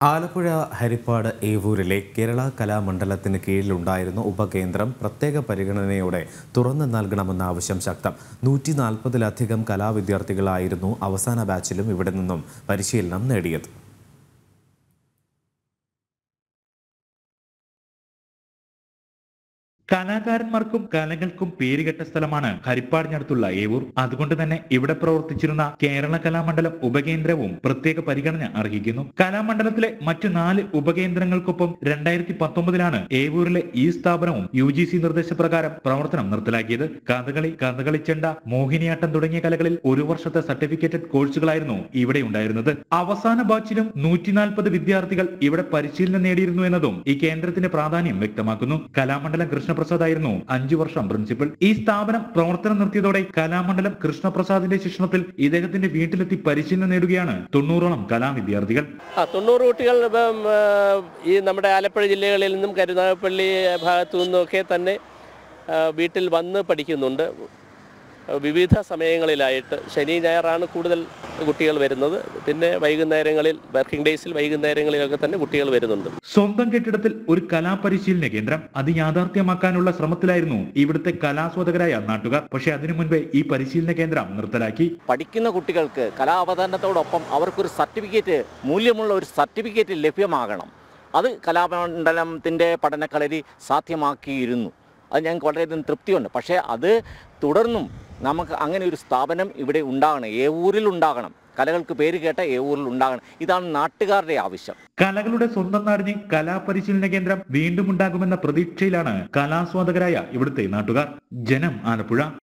ആലപ്പുഴ ഹരിപ്പാട് ഏവൂരിലെ കേരള കലാമണ്ഡലത്തിന് കീഴിലുണ്ടായിരുന്ന ഉപകേന്ദ്രം പ്രത്യേക പരിഗണനയോടെ തുറന്നു നൽകണമെന്ന ആവശ്യം ശക്തം നൂറ്റി നാൽപ്പതിലധികം കലാവിദ്യാർത്ഥികളായിരുന്നു അവസാന ബാച്ചിലും ഇവിടെ നിന്നും പരിശീലനം നേടിയത് കലാകാരന്മാർക്കും കലകൾക്കും പേരുകെട്ട സ്ഥലമാണ് ഹരിപ്പാടിനടുത്തുള്ള ഏവൂർ അതുകൊണ്ട് തന്നെ ഇവിടെ പ്രവർത്തിച്ചിരുന്ന കേരള കലാമണ്ഡലം ഉപകേന്ദ്രവും പ്രത്യേക പരിഗണന അർഹിക്കുന്നു കലാമണ്ഡലത്തിലെ മറ്റു നാല് ഉപകേന്ദ്രങ്ങൾക്കൊപ്പം രണ്ടായിരത്തി പത്തൊമ്പതിലാണ് ഏവൂരിലെ ഈ സ്ഥാപനവും യു ജി സി നിർദ്ദേശപ്രകാരം പ്രവർത്തനം നിർത്തലാക്കിയത് കഥകളി കഥകളി ചെണ്ട മോഹിനിയാട്ടം തുടങ്ങിയ കലകളിൽ ഒരു വർഷത്തെ സർട്ടിഫിക്കറ്റഡ് കോഴ്സുകളായിരുന്നു ഇവിടെ ഉണ്ടായിരുന്നത് അവസാന ബാച്ചിലും നൂറ്റി നാൽപ്പത് വിദ്യാർത്ഥികൾ ഇവിടെ പരിശീലനം നേടിയിരുന്നു എന്നതും ഈ കേന്ദ്രത്തിന്റെ പ്രാധാന്യം വ്യക്തമാക്കുന്നു കലാമണ്ഡലം കൃഷ്ണപ്രസാദ് ആയിരുന്നു അഞ്ചു വർഷം പ്രിൻസിപ്പൽ ഈ സ്ഥാപനം പ്രവർത്തനം നിർത്തിയതോടെ കലാമണ്ഡലം കൃഷ്ണപ്രസാദിന്റെ ശിക്ഷണത്തിൽ ഇദ്ദേഹത്തിന്റെ വീട്ടിലെത്തി പരിശീലനം നേടുകയാണ് തൊണ്ണൂറോളം കലാവിദ്യാർത്ഥികൾ ആ തൊണ്ണൂറ് കുട്ടികൾ ഇപ്പം ആ, ഈ നമ്മുടെ ആലപ്പുഴ ജില്ലകളിൽ നിന്നും കരുനാഗപ്പള്ളി ഭാഗത്തു നിന്നൊക്കെ തന്നെ ആ, വീട്ടിൽ വന്ന് പഠിക്കുന്നുണ്ട് വിവിധ സമയങ്ങളിലായിട്ട് ശനി ഞായറാണ് കൂടുതൽ കുട്ടികൾ വരുന്നത് പിന്നെ വൈകുന്നേരങ്ങളിൽ വർക്കിംഗ് ഡേയ്സിൽ വൈകുന്നേരങ്ങളിലൊക്കെ തന്നെ കുട്ടികൾ വരുന്നുണ്ട് സ്വന്തം കെട്ടിടത്തിൽ ഒരു കലാപരിശീലന കേന്ദ്രം അത് യാഥാർത്ഥ്യമാക്കാനുള്ള ശ്രമത്തിലായിരുന്നു ഇവിടുത്തെ കലാസ്വാദകരായ നാട്ടുകാർ പക്ഷെ അതിനു മുൻപേ ഈ പരിശീലന കേന്ദ്രം നിർത്തലാക്കി പഠിക്കുന്ന കുട്ടികൾക്ക് കലാവതരണത്തോടൊപ്പം അവർക്കൊരു സർട്ടിഫിക്കറ്റ് മൂല്യമുള്ള ഒരു സർട്ടിഫിക്കറ്റ് ലഭ്യമാകണം അത് കലാമണ്ഡലത്തിൻ്റെ പഠനക്കളരി സാധ്യമാക്കിയിരുന്നു അത് ഞങ്ങൾക്ക് വളരെയധികം തൃപ്തിയുണ്ട് പക്ഷേ അത് തുടർന്നും നമുക്ക് അങ്ങനെ ഒരു സ്ഥാപനം ഇവിടെ ഉണ്ടാകണം ഏ ഊരിൽ ഉണ്ടാകണം കലകൾക്ക് പേര് കേട്ട ഏ ഊരിൽ ഉണ്ടാകണം ഇതാണ് നാട്ടുകാരുടെ ആവശ്യം കലകളുടെ സ്വന്തം നാടിന് കലാപരിശീലന കേന്ദ്രം വീണ്ടും ഉണ്ടാകുമെന്ന പ്രതീക്ഷയിലാണ് കലാസ്വാദകരായ ഇവിടുത്തെ നാട്ടുകാർ ജനം ആലപ്പുഴ